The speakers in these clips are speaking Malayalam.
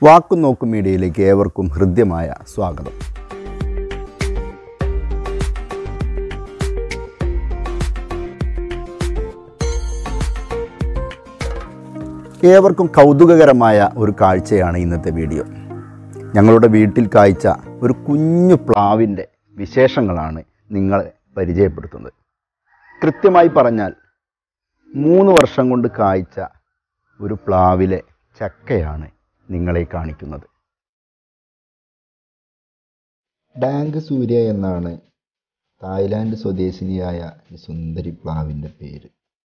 വാക്കും നോക്കും മീഡിയയിലേക്ക് ഏവർക്കും ഹൃദ്യമായ സ്വാഗതം ഏവർക്കും കൗതുകകരമായ ഒരു കാഴ്ചയാണ് ഇന്നത്തെ വീഡിയോ ഞങ്ങളുടെ വീട്ടിൽ കായ്ച്ച ഒരു കുഞ്ഞു പ്ലാവിൻ്റെ വിശേഷങ്ങളാണ് നിങ്ങളെ പരിചയപ്പെടുത്തുന്നത് കൃത്യമായി പറഞ്ഞാൽ മൂന്ന് വർഷം കൊണ്ട് കായ്ച്ച ഒരു പ്ലാവിലെ ചക്കയാണ് നിങ്ങളെ കാണിക്കുന്നത് ഡാങ്ക് സൂര്യ എന്നാണ് തായ്ലാൻഡ് സ്വദേശിനിയായ ഈ സുന്ദരി പ്ലാവിൻ്റെ പേര്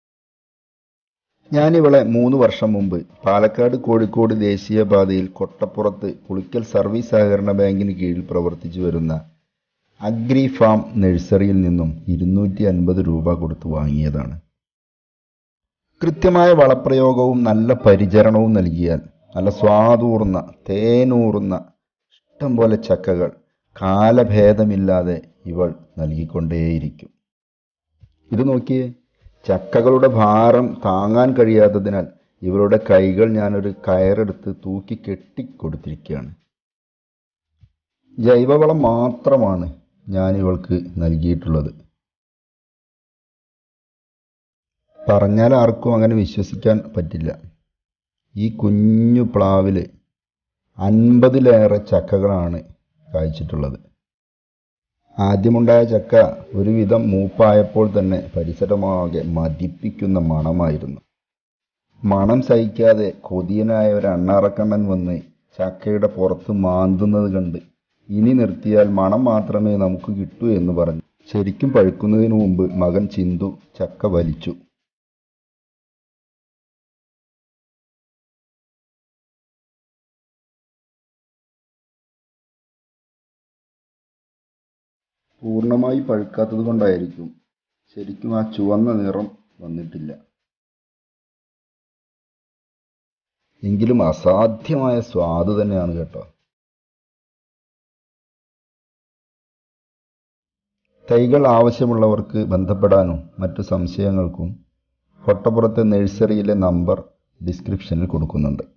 ഞാനിവളെ മൂന്ന് വർഷം മുമ്പ് പാലക്കാട് കോഴിക്കോട് ദേശീയപാതയിൽ കൊട്ടപ്പുറത്ത് പുളിക്കൽ സർവീസ് സഹകരണ ബാങ്കിന് കീഴിൽ പ്രവർത്തിച്ചു വരുന്ന അഗ്രി ഫാം നഴ്സറിയിൽ നിന്നും ഇരുന്നൂറ്റി അൻപത് രൂപ കൊടുത്ത് വാങ്ങിയതാണ് കൃത്യമായ വളപ്രയോഗവും നല്ല പരിചരണവും നൽകിയാൽ നല്ല സ്വാദൂർന്ന തേനൂറുന്ന ഇഷ്ടം പോലെ ചക്കകൾ കാലഭേദമില്ലാതെ ഇവൾ നൽകിക്കൊണ്ടേയിരിക്കും ഇത് നോക്കിയേ ചക്കകളുടെ ഭാരം താങ്ങാൻ കഴിയാത്തതിനാൽ ഇവളുടെ കൈകൾ ഞാനൊരു കയറെടുത്ത് തൂക്കി കെട്ടിക്കൊടുത്തിരിക്കുകയാണ് ജൈവവളം മാത്രമാണ് ഞാൻ ഇവൾക്ക് നൽകിയിട്ടുള്ളത് പറഞ്ഞാൽ ആർക്കും അങ്ങനെ വിശ്വസിക്കാൻ പറ്റില്ല ഈ കുഞ്ഞു പ്ലാവിൽ അൻപതിലേറെ ചക്കകളാണ് കായ്ച്ചിട്ടുള്ളത് ആദ്യമുണ്ടായ ചക്ക ഒരുവിധം മൂപ്പായപ്പോൾ തന്നെ പരിസരമാകെ മതിപ്പിക്കുന്ന മണമായിരുന്നു മണം സഹിക്കാതെ കൊതിയനായ ഒരു അണ്ണാറക്കണ്ണൻ വന്ന് ചക്കയുടെ പുറത്ത് മാന്തുന്നത് കണ്ട് ഇനി നിർത്തിയാൽ മണം മാത്രമേ നമുക്ക് കിട്ടൂ എന്ന് പറഞ്ഞു ശരിക്കും പഴുക്കുന്നതിന് മുമ്പ് മകൻ ചിന്തു ചക്ക വലിച്ചു പൂർണ്ണമായി പഴുക്കാത്തത് കൊണ്ടായിരിക്കും ശരിക്കും ആ ചുവന്ന നിറം വന്നിട്ടില്ല എങ്കിലും അസാധ്യമായ സ്വാദ് തന്നെയാണ് കേട്ടോ തൈകൾ ആവശ്യമുള്ളവർക്ക് ബന്ധപ്പെടാനും മറ്റു സംശയങ്ങൾക്കും കൊട്ടപ്പുറത്തെ നഴ്സറിയിലെ നമ്പർ ഡിസ്ക്രിപ്ഷനിൽ കൊടുക്കുന്നുണ്ട്